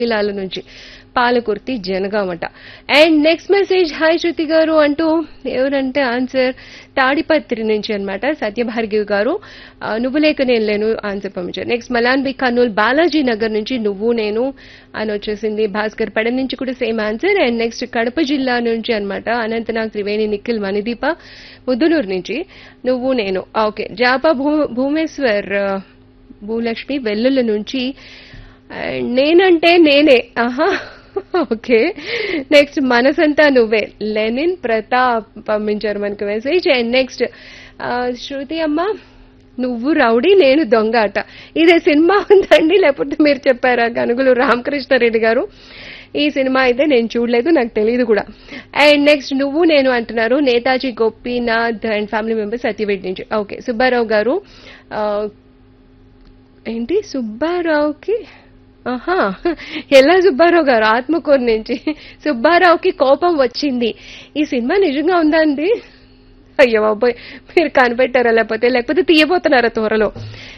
పిలాల నుంచి పాలకుర్తి జనగామట and next message hi Shruti garu అంటూ ఎవరంటే ఆన్సర్ తాడిపత్రి నుంచి అన్నమాట సత్యభార్గివి గారు ఆ, నువ్వు లేక నేను లేను ఆన్సర్ పంపించారు నెక్స్ట్ మలాన్ బి కర్నూలు బాలాజీ నగర్ నుంచి నువ్వు నేను అని వచ్చేసింది భాస్కర్ పడ నుంచి కూడా same answer and next Kadapa జిల్లా నుంచి అన్నమాట అనంతనాగ్ త్రివేణి నిఖిల్ మణిదీప ముద్దునూరు నుంచి నువ్వు నేను ఓకే జాపా భూ భూమేశ్వర్ ఆ, భూలక్ష్మి వెల్లుల నుంచి అండ్ నేనంటే నేనే ఆహా ఓకే నెక్స్ట్ మనసంతా నువ్వే లెనిన్ ప్రతాప్ పంపించారు మనకు మెసేజ్ అండ్ నెక్స్ట్ శృతి అమ్మ నువ్వు రౌడీ నేను దొంగ అట ఇదే సినిమా ఉందండి లేకపోతే మీరు చెప్పారా కనుగులు రామకృష్ణారెడ్డి గారు ఈ సినిమా అయితే నేను చూడలేదు నాకు తెలియదు కూడా అండ్ నెక్స్ట్ నువ్వు నేను అంటున్నారు Netaji Gopinath and family members Satyavedu నుంచి ఓకే సుబ్బారావు గారు ఆ, ఏంటి సుబ్బారావుకి ఆహా ఎలా సుబ్బారావు గారు ఆత్మకూరు నుంచి సుబ్బారావుకి కోపం వచ్చింది ఈ సినిమా నిజంగా ఉందా అండి అయ్యో బాబోయ్ మీరు కనిపెట్టారా లేకపోతే లేకపోతే తీయబోతున్నారా త్వరలో